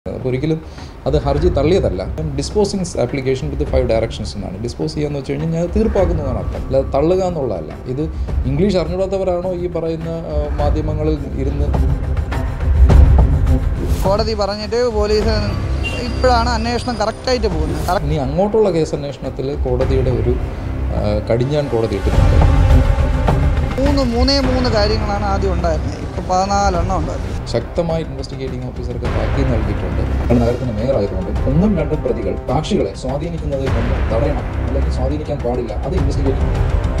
അപ്പോൾ ഒരിക്കലും അത് ഹർജി തള്ളിയതല്ല disposing application with five directions എന്നാണ് ഡിസ്പോസ് ചെയ്യാന്ന് വെച്ച് കഴിഞ്ഞാൽ ഞാൻ തീർപ്പാക്കുന്നതാണ് അർത്ഥം അല്ലാതെ തള്ളുക എന്നുള്ളതല്ല ഇത് ഇംഗ്ലീഷ് അറിഞ്ഞൂടാത്തവരാണോ ഈ പറയുന്ന ആ, മാധ്യമങ്ങളിൽ ഇരുന്ന് കോടതി പറഞ്ഞിട്ട് പോലീസ് ഇപ്പോഴാണ് അന്വേഷണം കറക്റ്റായിട്ട് പോകുന്നത് കറക്റ്റ് ഇനി അങ്ങോട്ടുള്ള കേസ് അന്വേഷണത്തിൽ കോടതിയുടെ ഒരു ആ, കടിഞ്ഞാൻ കോടതി ഇട്ടിട്ടുണ്ട് മൂന്ന് മൂന്നേ മൂന്ന് കാര്യങ്ങളാണ് ആദ്യം ഉണ്ടായിരുന്നത് ഇപ്പോൾ പതിനാലെണ്ണം ഉണ്ടായിരുന്നു ശക്തമായി ഇൻവെസ്റ്റിഗേറ്റിംഗ് ഓഫീസർക്ക് താക്കീത് നൽകിയിട്ടുണ്ട് നഗരത്തിന്റെ മേയർ ആയതുകൊണ്ട് ഒന്നും രണ്ടും പ്രതികൾ സാക്ഷികളെ സ്വാധീനിക്കുന്നതിൽ നിന്ന് തടയണം അല്ലെങ്കിൽ സ്വാധീനിക്കാൻ പാടില്ല അത് ഇൻവെസ്റ്റിഗേറ്റിംഗ്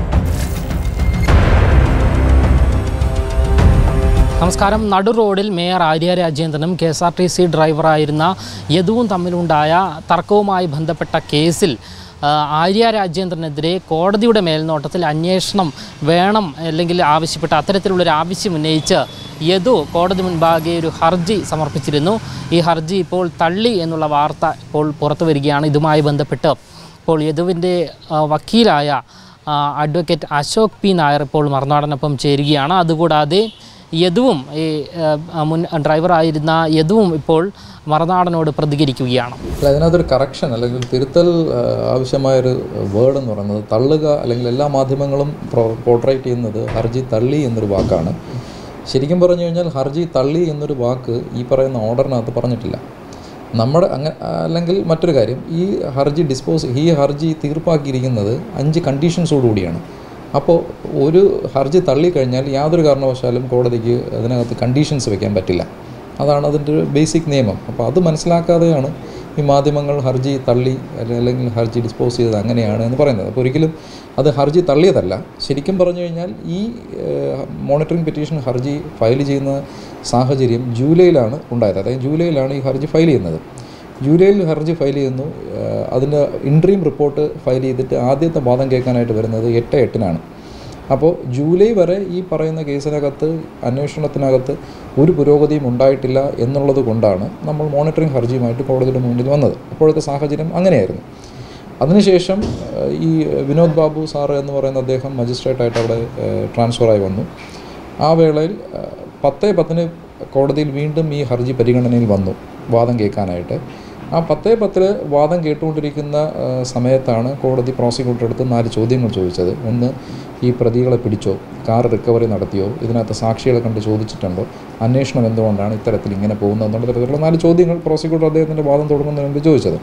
നമസ്കാരം നടു റോഡിൽ മേയർ ആര്യ രാജേന്ദ്രനും K S R T C ഡ്രൈവറായിരുന്ന യദുവും തമ്മിലുണ്ടായ തർക്കവുമായി ബന്ധപ്പെട്ട കേസിൽ ആ, ആര്യ രാജേന്ദ്രനെതിരെ കോടതിയുടെ മേൽനോട്ടത്തിൽ അന്വേഷണം വേണം അല്ലെങ്കിൽ ആവശ്യപ്പെട്ട അത്തരത്തിലുള്ളൊരു ആവശ്യം ഉന്നയിച്ച് യദു കോടതി മുൻപാകെ ഒരു ഹർജി സമർപ്പിച്ചിരുന്നു ഈ ഹർജി ഇപ്പോൾ തള്ളി എന്നുള്ള വാർത്ത ഇപ്പോൾ പുറത്തു വരികയാണ് ഇതുമായി ബന്ധപ്പെട്ട് ഇപ്പോൾ യദുവിൻ്റെ ആ, വക്കീലായ ആ, അഡ്വക്കേറ്റ് അശോക് പി നായർ ഇപ്പോൾ മറുനാടനൊപ്പം ചേരുകയാണ് അതുകൂടാതെ യദുവും ഈ ആ, മുൻ ഡ്രൈവറായിരുന്ന യദുവും ഇപ്പോൾ മറുനാടനോട് പ്രതികരിക്കുകയാണ് അല്ല അതിനകത്തൊരു കറക്ഷൻ അല്ലെങ്കിൽ തിരുത്തൽ ആ, ആവശ്യമായൊരു വേർഡ് എന്ന് പറയുന്നത് തള്ളുക അല്ലെങ്കിൽ എല്ലാ മാധ്യമങ്ങളും പോർട്രേറ്റ് ചെയ്യുന്നത് ഹർജി തള്ളി എന്നൊരു വാക്കാണ് ശരിക്കും പറഞ്ഞു കഴിഞ്ഞാൽ ഹർജി തള്ളി എന്നൊരു വാക്ക് ഈ പറയുന്ന ഓർഡറിനകത്ത് പറഞ്ഞിട്ടില്ല നമ്മുടെ അങ്ങ അല്ലെങ്കിൽ മറ്റൊരു കാര്യം ഈ ഹർജി ഡിസ്പോസ് ഈ ഹർജി തീർപ്പാക്കിയിരിക്കുന്നത് അഞ്ച് കണ്ടീഷൻസോടുകൂടിയാണ് അപ്പോൾ ഒരു ഹർജി തള്ളിക്കഴിഞ്ഞാൽ യാതൊരു കാരണവശാലും കോടതിക്ക് അതിനകത്ത് കണ്ടീഷൻസ് വെക്കാൻ പറ്റില്ല അതാണ് അതിൻ്റെ ഒരു ബേസിക് നിയമം അപ്പോൾ അത് മനസ്സിലാക്കാതെയാണ് ഈ മാധ്യമങ്ങൾ ഹർജി തള്ളി അല്ലെ- അല്ലെങ്കിൽ ഹർജി ഡിസ്പോസ് ചെയ്തത് അങ്ങനെയാണ് എന്ന് പറയുന്നത് അപ്പോൾ ഒരിക്കലും അത് ഹർജി തള്ളിയതല്ല ശരിക്കും പറഞ്ഞു കഴിഞ്ഞാൽ ഈ മോണിറ്ററിംഗ് പെറ്റീഷൻ ഹർജി ഫയൽ ചെയ്യുന്ന സാഹചര്യം ജൂലൈയിലാണ് ഉണ്ടായത് അതായത് ജൂലൈയിലാണ് ഈ ഹർജി ഫയൽ ചെയ്യുന്നത് ജൂലൈയിൽ ഹർജി ഫയൽ ചെയ്യുന്നു ഏഹ് അതിൻ്റെ ഇൻട്രീം റിപ്പോർട്ട് ഫയൽ ചെയ്തിട്ട് ആദ്യത്തെ വാദം കേൾക്കാനായിട്ട് വരുന്നത് എട്ട് എട്ടിനാണ് അപ്പോൾ ജൂലൈ വരെ ഈ പറയുന്ന കേസിനകത്ത് അന്വേഷണത്തിനകത്ത് ഒരു പുരോഗതിയും ഉണ്ടായിട്ടില്ല എന്നുള്ളത് കൊണ്ടാണ് നമ്മൾ മോണിറ്ററിംഗ് ഹർജിയുമായിട്ട് കോടതിയുടെ മുന്നിൽ വന്നത് അപ്പോഴത്തെ സാഹചര്യം അങ്ങനെയായിരുന്നു അതിനുശേഷം ഏഹ് ഈ വിനോദ് ബാബു സാറ് എന്ന് പറയുന്ന അദ്ദേഹം മജിസ്ട്രേറ്റായിട്ട് അവിടെ ട്രാൻസ്ഫറായി വന്നു ആ വേളയിൽ ഏഹ് പത്തേ പത്തിന് കോടതിയിൽ വീണ്ടും ഈ ഹർജി പരിഗണനയിൽ വന്നു വാദം കേൾക്കാനായിട്ട് ആ പത്തേ പത്തിൽ വാദം കേട്ടുകൊണ്ടിരിക്കുന്ന ആ, സമയത്താണ് കോടതി പ്രോസിക്യൂട്ടർ അടുത്ത് നാല് ചോദ്യങ്ങൾ ചോദിച്ചത് ഒന്ന് ഈ പ്രതികളെ പിടിച്ചോ കാർ റിക്കവറി നടത്തിയോ ഇതിനകത്ത് സാക്ഷികളെ കണ്ട് ചോദിച്ചിട്ടുണ്ടോ അന്വേഷണം എന്തുകൊണ്ടാണ് ഇത്തരത്തിൽ ഇങ്ങനെ പോകുന്നത് എന്നുള്ള തരത്തിലുള്ള നാല് ചോദ്യങ്ങൾ പ്രോസിക്യൂട്ടർ അദ്ദേഹത്തിൻ്റെ വാദം തുടങ്ങുന്നതിന് മുമ്പ് ചോദിച്ചത്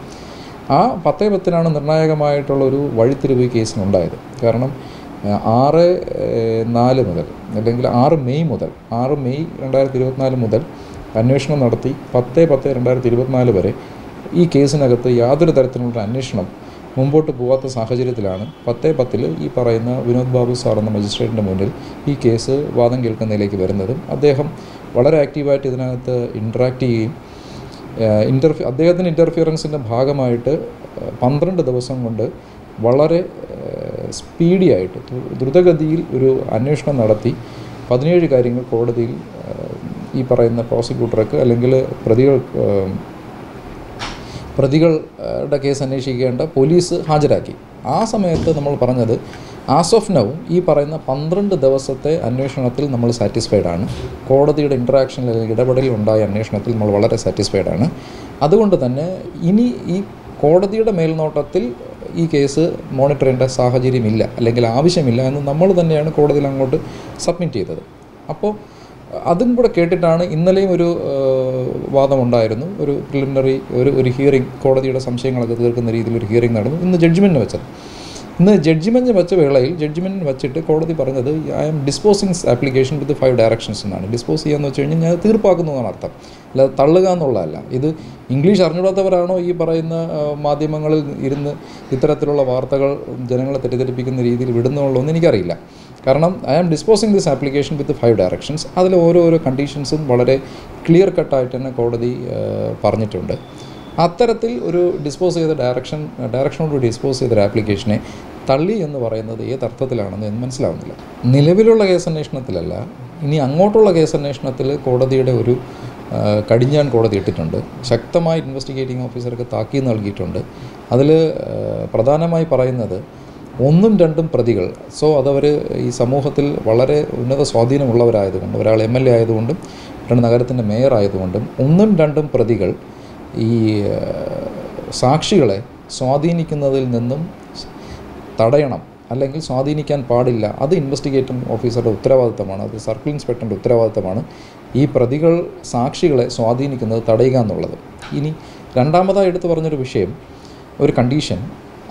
ആ പത്തേ പത്തിനാണ് നിർണായകമായിട്ടുള്ള ഒരു വഴിത്തിരിവ് ഈ കേസിനുണ്ടായത് കാരണം ആ, ആറ് ഏഹ്, നാല് മുതൽ അല്ലെങ്കിൽ ആറ് മെയ് മുതൽ ആറ് മെയ് രണ്ടായിരത്തി ഇരുപത്തിനാല് മുതൽ അന്വേഷണം നടത്തി പത്ത് പത്ത് രണ്ടായിരത്തി ഇരുപത്തിനാല് വരെ ഈ കേസിനകത്ത് യാതൊരു തരത്തിലുള്ള അന്വേഷണം മുമ്പോട്ട് പോകാത്ത സാഹചര്യത്തിലാണ് പത്തേ പത്തിൽ ഈ പറയുന്ന വിനോദ് ബാബു സാർ എന്ന മജിസ്ട്രേറ്റിൻ്റെ മുന്നിൽ ഈ കേസ് വാദം കേൾക്കുന്നതിലേക്ക് വരുന്നതും അദ്ദേഹം വളരെ ആക്റ്റീവായിട്ട് ഇതിനകത്ത് ഇൻട്രാക്ട് ചെയ്യുകയും ഇൻ്റർഫി അദ്ദേഹത്തിൻ്റെ ഇൻ്റർഫിയറൻസിൻ്റെ ഭാഗമായിട്ട് ഏഹ്, പന്ത്രണ്ട് ദിവസം കൊണ്ട് വളരെ സ്പീഡി ആയിട്ട് ദ്രു- ദ്രുതഗതിയിൽ ഒരു അന്വേഷണം നടത്തി പതിനേഴ് കാര്യങ്ങൾ കോടതിയിൽ ഏഹ്, ഈ പറയുന്ന പ്രോസിക്യൂട്ടർക്ക് അല്ലെങ്കിൽ പ്രതികൾ ഏഹ്, പ്രതികളുടെ കേസ് അന്വേഷിക്കേണ്ട പോലീസ് ഹാജരാക്കി ആ സമയത്ത് നമ്മൾ പറഞ്ഞത് ആസ് ഓഫ് നൗ ഈ പറയുന്ന പന്ത്രണ്ട് ദിവസത്തെ അന്വേഷണത്തിൽ നമ്മൾ സാറ്റിസ്ഫൈഡ് ആണ് കോടതിയുടെ ഇൻട്രാക്ഷനിൽ അല്ലെങ്കിൽ ഇടപെടലിൽ ഉണ്ടായ അന്വേഷണത്തിൽ നമ്മൾ വളരെ സാറ്റിസ്ഫൈഡ് ആണ് അതുകൊണ്ട് തന്നെ ഇനി ഈ കോടതിയുടെ മേൽനോട്ടത്തിൽ ഈ കേസ് മോണിറ്റർ ചെയ്യേണ്ട സാഹചര്യമില്ല അല്ലെങ്കിൽ ആവശ്യമില്ല എന്ന് നമ്മൾ തന്നെയാണ് കോടതിയിൽ അങ്ങോട്ട് സബ്മിറ്റ് ചെയ്തത് അപ്പോൾ അതും കൂടെ കേട്ടിട്ടാണ് ഇന്നലെയും ഒരു ഏഹ്, വാദമുണ്ടായിരുന്നു ഒരു പ്രിലിമിനറി ഒരു ഒരു ഹിയറിംഗ് കോടതിയുടെ സംശയങ്ങളൊക്കെ തീർക്കുന്ന രീതിയിൽ ഒരു ഹിയറിംഗ് നടന്നു ഇന്ന് ജഡ്ജ്മെൻറ്റിന് വെച്ചത് ഇന്ന് ജഡ്ജ്മെൻറ്റ് വെച്ച വേളയിൽ ജഡ്ജ്മെൻറ്റിന് വെച്ചിട്ട് കോടതി പറഞ്ഞത് I'm disposing application with five directions എന്നാണ് ഡിസ്പോസ് ചെയ്യാന്ന് വെച്ച് കഴിഞ്ഞാൽ ഞാൻ അത് തീർപ്പാക്കുന്നതാണ് അർത്ഥം അല്ലാതെ തള്ളുക എന്നുള്ളതല്ല ഇത് ഇംഗ്ലീഷ് അറിഞ്ഞൂടാത്തവരാണോ ഈ പറയുന്ന ആ, മാധ്യമങ്ങളിൽ ഇരുന്ന് ഇത്തരത്തിലുള്ള വാർത്തകൾ ജനങ്ങളെ തെറ്റിദ്ധരിപ്പിക്കുന്ന രീതിയിൽ വിടുന്നുള്ളതെന്ന് എനിക്കറിയില്ല കാരണം I am disposing this application with five directions അതിൽ ഓരോരോ കണ്ടീഷൻസും വളരെ ക്ലിയർ കട്ടായിട്ട് തന്നെ കോടതി ആ, പറഞ്ഞിട്ടുണ്ട് അത്തരത്തിൽ ഒരു ഡിസ്പോസ് ചെയ്ത ഡയറക്ഷൻ ഡയറക്ഷനോട് ഡിസ്പോസ് ചെയ്ത ഒരു ആപ്ലിക്കേഷനെ തള്ളി എന്ന് പറയുന്നത് ഏത് അർത്ഥത്തിലാണെന്ന് എന്ന് മനസ്സിലാവുന്നില്ല നിലവിലുള്ള കേസ് അന്വേഷണത്തിലല്ല ഇനി അങ്ങോട്ടുള്ള കേസ് അന്വേഷണത്തിൽ കോടതിയുടെ ഒരു ആ, കടിഞ്ഞാൻ കോടതി ഇട്ടിട്ടുണ്ട് ശക്തമായി ഇൻവെസ്റ്റിഗേറ്റിംഗ് ഓഫീസർക്ക് താക്കീത് നൽകിയിട്ടുണ്ട് അതിൽ പ്രധാനമായി പറയുന്നത് ഒന്നും രണ്ടും പ്രതികൾ സോ അതവർ ഈ സമൂഹത്തിൽ വളരെ ഉന്നത സ്വാധീനമുള്ളവരായതുകൊണ്ട് ഒരാൾ എം എൽ എ ആയതുകൊണ്ടും രണ്ട് നഗരത്തിൻ്റെ മേയർ ആയതുകൊണ്ടും ഒന്നും രണ്ടും പ്രതികൾ ഈ ഏഹ്, സാക്ഷികളെ സ്വാധീനിക്കുന്നതിൽ നിന്നും തടയണം അല്ലെങ്കിൽ സ്വാധീനിക്കാൻ പാടില്ല അത് ഇൻവെസ്റ്റിഗേറ്റിംഗ് ഓഫീസറുടെ ഉത്തരവാദിത്തമാണ് അത് സർക്കിൾ ഇൻസ്പെക്ടറിൻ്റെ ഉത്തരവാദിത്തമാണ് ഈ പ്രതികൾ സാക്ഷികളെ സ്വാധീനിക്കുന്നത് തടയുക എന്നുള്ളത് ഇനി രണ്ടാമതായി എടുത്തു പറഞ്ഞൊരു വിഷയം ഒരു കണ്ടീഷൻ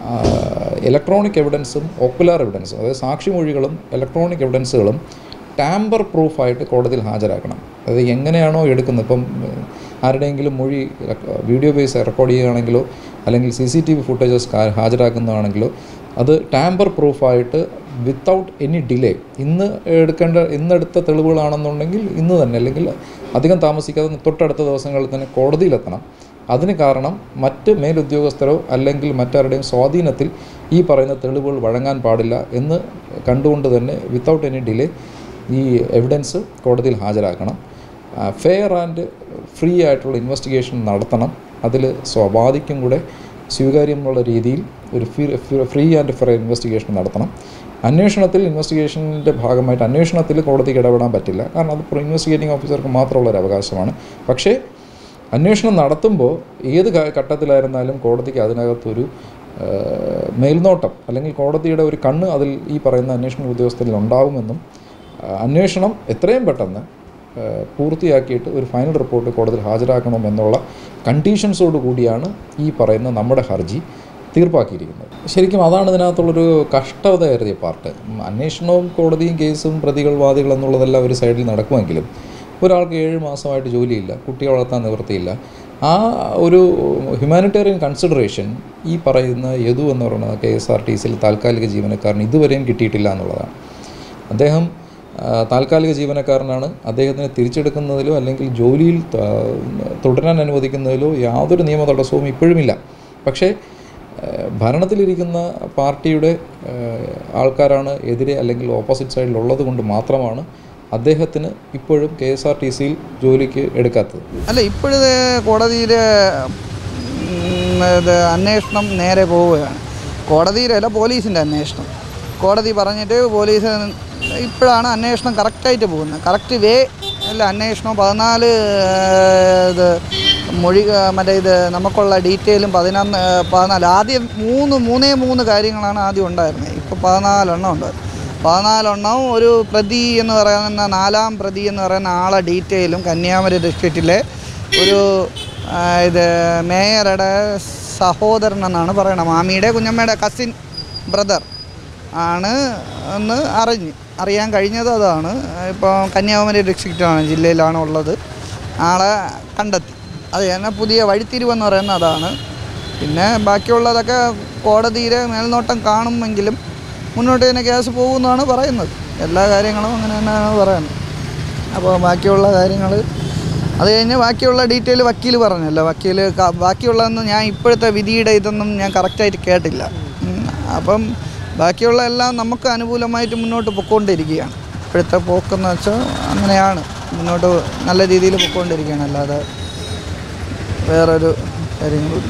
ഇലക്ട്രോണിക് എവിഡൻസും ഓക്കുലാർ എവിഡൻസും അതായത് സാക്ഷിമൊഴികളും ഇലക്ട്രോണിക് എവിഡൻസുകളും ടാമ്പർ പ്രൂഫായിട്ട് കോടതിയിൽ ഹാജരാക്കണം അത് എങ്ങനെയാണോ എടുക്കുന്നത് ഇപ്പം ഏഹ്, ആരുടെയെങ്കിലും മൊഴി റെക്ക- വീഡിയോ ബേസ് റെക്കോർഡ് ചെയ്യുകയാണെങ്കിലോ അല്ലെങ്കിൽ C C T V footages ഹാജരാക്കുന്നതാണെങ്കിലോ അത് ടാമ്പർ പ്രൂഫായിട്ട് വിത്തൗട്ട് എനി ഡിലേ ഇന്ന് എടുക്കേണ്ട ഇന്നെടുത്ത തെളിവുകളാണെന്നുണ്ടെങ്കിൽ ഇന്ന് തന്നെ അല്ലെങ്കിൽ അധികം താമസിക്കാതെ തൊട്ടടുത്ത ദിവസങ്ങളിൽ തന്നെ കോടതിയിലെത്തണം അതിന് കാരണം മറ്റ് മേലുദ്യോഗസ്ഥരോ അല്ലെങ്കിൽ മറ്റാരുടെയും സ്വാധീനത്തിൽ ഈ പറയുന്ന തെളിവുകൾ വഴങ്ങാൻ പാടില്ല എന്ന് കണ്ടുകൊണ്ട് തന്നെ വിത്തൗട്ട് എനി ഡിലേ ഈ എവിഡൻസ് കോടതിയിൽ ഹാജരാക്കണം ഫെയർ ആൻഡ് ഫ്രീ ആയിട്ടുള്ള ഇൻവെസ്റ്റിഗേഷൻ നടത്തണം അതിൽ സ്വാഭാവികം കൂടെ സ്വീകാര്യമുള്ള രീതിയിൽ ഒരു ഫ്രീ ആൻഡ് ഫെയർ ഇൻവെസ്റ്റിഗേഷൻ നടത്തണം അന്വേഷണത്തിൽ ഇൻവെസ്റ്റിഗേഷൻ്റെ ഭാഗമായിട്ട് അന്വേഷണത്തിൽ കോടതിക്ക് ഇടപെടാൻ പറ്റില്ല കാരണം അത് ഇൻവെസ്റ്റിഗേറ്റിംഗ് ഓഫീസർക്ക് മാത്രമുള്ള ഒരു അവകാശമാണ് പക്ഷേ അന്വേഷണം നടത്തുമ്പോൾ ഏത് ഘ- ഘട്ടത്തിലായിരുന്നാലും കോടതിക്ക് അതിനകത്തൊരു ആ, മേൽനോട്ടം അല്ലെങ്കിൽ കോടതിയുടെ ഒരു കണ്ണ് അതിൽ ഈ പറയുന്ന അന്വേഷണ ഉദ്യോഗസ്ഥരിൽ ഉണ്ടാവുമെന്നും ആ, അന്വേഷണം എത്രയും പെട്ടെന്ന് ആ, പൂർത്തിയാക്കിയിട്ട് ഒരു ഫൈനൽ റിപ്പോർട്ട് കോടതിയിൽ ഹാജരാക്കണമെന്നുള്ള കണ്ടീഷൻസോട് കൂടിയാണ് ഈ പറയുന്ന നമ്മുടെ ഹർജി തീർപ്പാക്കിയിരിക്കുന്നത് ശരിക്കും അതാണ് ഇതിനകത്തുള്ളൊരു കഷ്ടതയേറിയ പാർട്ട് ഉം, അന്വേഷണവും കോടതിയും കേസും പ്രതികൾ വാദികൾ എന്നുള്ളതെല്ലാം ഒരു സൈഡിൽ നടക്കുമെങ്കിലും ഒരാൾക്ക് ഏഴ് മാസമായിട്ട് ജോലിയില്ല കുട്ടിയെ വളർത്താൻ നിവൃത്തിയില്ല ആ ഒരു ഹ്യൂമാനിറ്റേറിയൻ കൺസിഡറേഷൻ ഈ പറയുന്ന യദു എന്ന് പറയുന്ന കെ എസ് ആർ ടി സിയിൽ താൽക്കാലിക ജീവനക്കാരന് ഇതുവരെയും കിട്ടിയിട്ടില്ല എന്നുള്ളതാണ് അദ്ദേഹം ആ, താൽക്കാലിക ജീവനക്കാരനാണ് അദ്ദേഹത്തിനെ തിരിച്ചെടുക്കുന്നതിലോ അല്ലെങ്കിൽ ജോലിയിൽ ത- തുടരാൻ അനുവദിക്കുന്നതിലോ യാതൊരു നിയമ തടസ്സവും ഇപ്പോഴുമില്ല പക്ഷേ ആ, ഭരണത്തിലിരിക്കുന്ന പാർട്ടിയുടെ ആ, ആൾക്കാരാണ് എതിരെ അല്ലെങ്കിൽ ഓപ്പോസിറ്റ് സൈഡിലുള്ളത് കൊണ്ട് മാത്രമാണ് അദ്ദേഹത്തിന് ഇപ്പോഴും കെ എസ് ആർ ടി സിയിൽ ജോലിക്ക് എടുക്കാത്തത് അല്ല ഇപ്പോഴത്തെ കോടതിയിലെ ഉം, ഇത് അന്വേഷണം നേരെ പോവുകയാണ് കോടതിയിലല്ല പോലീസിൻ്റെ അന്വേഷണം കോടതി പറഞ്ഞിട്ട് പോലീസ് ഇപ്പോഴാണ് അന്വേഷണം കറക്റ്റായിട്ട് പോകുന്നത് കറക്റ്റ് വേ അല്ല അന്വേഷണം പതിനാല് ഏഹ്, ഇത് മൊഴി ഏഹ്, മറ്റേ ഇത് നമുക്കുള്ള ഡീറ്റെയിലും പതിനൊന്ന് ഏഹ്, പതിനാല് ആദ്യം മൂന്ന് മൂന്നേ മൂന്ന് കാര്യങ്ങളാണ് ആദ്യം ഉണ്ടായിരുന്നത് ഇപ്പോൾ പതിനാലെണ്ണം ഉണ്ട് പതിനാലെണ്ണം ഒരു പ്രതി എന്ന് പറയുന്ന നാലാം പ്രതി എന്ന് പറയുന്ന ആളെ ഡീറ്റെയിലും കന്യാകുമാരി ഡിസ്ട്രിക്റ്റിലെ ഒരു ആ, ഇത് മേയറുടെ സഹോദരൻ എന്നാണ് പറയണത് മാമിയുടെ കുഞ്ഞമ്മയുടെ കസിൻ ബ്രദർ ആണ് എന്ന് അറിഞ്ഞ് അറിയാൻ കഴിഞ്ഞത് അതാണ് ഇപ്പോൾ കന്യാകുമാരി ഡിസ്ട്രിക്റ്റാണ് ജില്ലയിലാണ് ഉള്ളത് ആളെ കണ്ടെത്തി അത് തന്നെ പുതിയ വഴിത്തിരിവെന്ന് പറയുന്നത് അതാണ് പിന്നെ ബാക്കിയുള്ളതൊക്കെ കോടതിയിലെ മേൽനോട്ടം കാണുമെങ്കിലും മുന്നോട്ട് തന്നെ കേസ് പോകുമെന്നാണ് പറയുന്നത് എല്ലാ കാര്യങ്ങളും അങ്ങനെ തന്നെയാണ് പറയുന്നത് അപ്പോൾ ബാക്കിയുള്ള കാര്യങ്ങൾ അത് കഴിഞ്ഞ് ബാക്കിയുള്ള ഡീറ്റെയിൽ വക്കീൽ പറഞ്ഞല്ലോ വക്കീൽ ക- ബാക്കിയുള്ളതൊന്നും ഞാൻ ഇപ്പോഴത്തെ വിധിയുടെ ഇതൊന്നും ഞാൻ കറക്റ്റായിട്ട് കേട്ടില്ല ഉം, അപ്പം ബാക്കിയുള്ള എല്ലാം നമുക്ക് അനുകൂലമായിട്ട് മുന്നോട്ട് പൊയ്ക്കൊണ്ടിരിക്കുകയാണ് ഇപ്പോഴത്തെ പോക്കെന്ന് വെച്ചാൽ അങ്ങനെയാണ് മുന്നോട്ട് നല്ല രീതിയിൽ പൊയ്ക്കൊണ്ടിരിക്കുകയാണ് അല്ലാതെ വേറൊരു കാര്യങ്ങളുമില്ല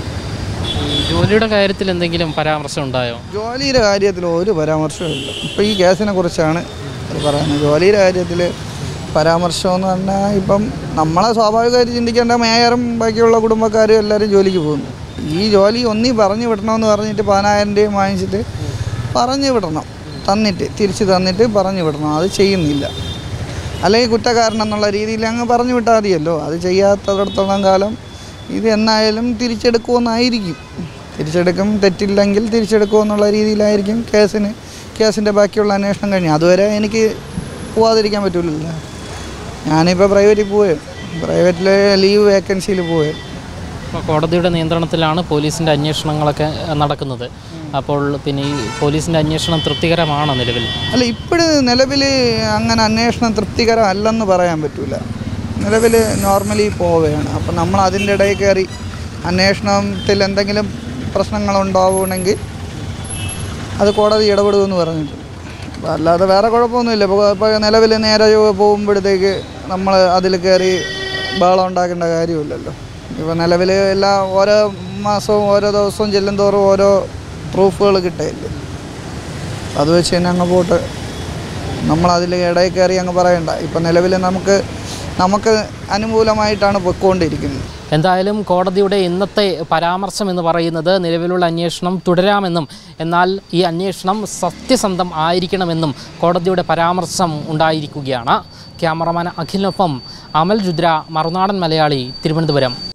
ജോലിയുടെ കാര്യത്തിൽ എന്തെങ്കിലും പരാമർശം ഉണ്ടായോ ജോലിയുടെ കാര്യത്തിൽ ഒരു പരാമർശവും ഇല്ല ഇപ്പോൾ ഈ കേസിനെ കുറിച്ചാണ് ഇത് പറയുന്നത് ജോലിയുടെ കാര്യത്തിൽ പരാമർശം എന്ന് പറഞ്ഞാൽ ഇപ്പം നമ്മളെ സ്വാഭാവികമായിട്ട് ചിന്തിക്കേണ്ട മേയറും ബാക്കിയുള്ള കുടുംബക്കാരും എല്ലാവരും ജോലിക്ക് പോകുന്നു ഈ ജോലി ഒന്നി പറഞ്ഞു വിടണമെന്ന് പറഞ്ഞിട്ട് പതിനായിരം രൂപ വാങ്ങിച്ചിട്ട് പറഞ്ഞു വിടണം തന്നിട്ട് തിരിച്ച് തന്നിട്ട് പറഞ്ഞു വിടണം അത് ചെയ്യുന്നില്ല അല്ലെങ്കിൽ കുറ്റക്കാരൻ എന്നുള്ള രീതിയിൽ അങ്ങ് പറഞ്ഞു വിട്ടാൽ മതിയല്ലോ അത് ചെയ്യാത്തടത്തോളം കാലം ഇത് എന്നായാലും തിരിച്ചെടുക്കുമെന്നായിരിക്കും തിരിച്ചെടുക്കും തെറ്റില്ലെങ്കിൽ തിരിച്ചെടുക്കുമെന്നുള്ള രീതിയിലായിരിക്കും കേസിന് കേസിൻ്റെ ബാക്കിയുള്ള അന്വേഷണം കഴിഞ്ഞു അതുവരെ എനിക്ക് പോവാതിരിക്കാൻ പറ്റില്ലല്ലോ ഞാനിപ്പോൾ പ്രൈവറ്റിൽ പോവുകയാണ് പ്രൈവറ്റിൽ ലീവ് വേക്കൻസിയിൽ പോവുകയാണ് അപ്പോൾ കോടതിയുടെ നിയന്ത്രണത്തിലാണ് പോലീസിൻ്റെ അന്വേഷണങ്ങളൊക്കെ നടക്കുന്നത് അപ്പോൾ പിന്നെ ഈ പോലീസിൻ്റെ അന്വേഷണം തൃപ്തികരമാണോ നിലവിൽ അല്ല ഇപ്പോഴും നിലവിൽ അങ്ങനെ അന്വേഷണം തൃപ്തികരമല്ലെന്ന് പറയാൻ പറ്റില്ല നിലവിൽ നോർമലി പോവുകയാണ് അപ്പം നമ്മൾ അതിൻ്റെ ഇടയിൽ കയറി അന്വേഷണത്തിൽ എന്തെങ്കിലും പ്രശ്നങ്ങളുണ്ടാവുകയാണെങ്കിൽ അത് കോടതി ഇടപെടുമെന്ന് പറഞ്ഞിട്ടുണ്ട് അപ്പോൾ അല്ലാതെ വേറെ കുഴപ്പമൊന്നുമില്ല ഇപ്പോൾ ഇപ്പോൾ നിലവിൽ നേരെ പോകുമ്പോഴത്തേക്ക് നമ്മൾ അതിൽ കയറി ബഹളം ഉണ്ടാക്കേണ്ട കാര്യമില്ലല്ലോ ഇപ്പോൾ നിലവിൽ എല്ലാ ഓരോ മാസവും ഓരോ ദിവസവും ചെല്ലും തോറും ഓരോ പ്രൂഫുകൾ കിട്ടുകയില്ലേ അത് വെച്ച് തന്നെ അങ്ങ് പോട്ട് നമ്മളതിൽ ഇടയിൽ കയറി അങ്ങ് പറയണ്ട ഇപ്പം നിലവിൽ നമുക്ക് നമുക്ക് അനുകൂലമായിട്ടാണ് പൊയ്ക്കൊണ്ടിരിക്കുന്നത് എന്തായാലും കോടതിയുടെ ഇന്നത്തെ പരാമർശം എന്ന് പറയുന്നത് നിലവിലുള്ള അന്വേഷണം തുടരാമെന്നും എന്നാൽ ഈ അന്വേഷണം സത്യസന്ധം ആയിരിക്കണമെന്നും കോടതിയുടെ പരാമർശം ഉണ്ടായിരിക്കുകയാണ് ക്യാമറമാൻ അഖിലിനൊപ്പം അമൽ രുദ്ര മറുനാടൻ മലയാളി തിരുവനന്തപുരം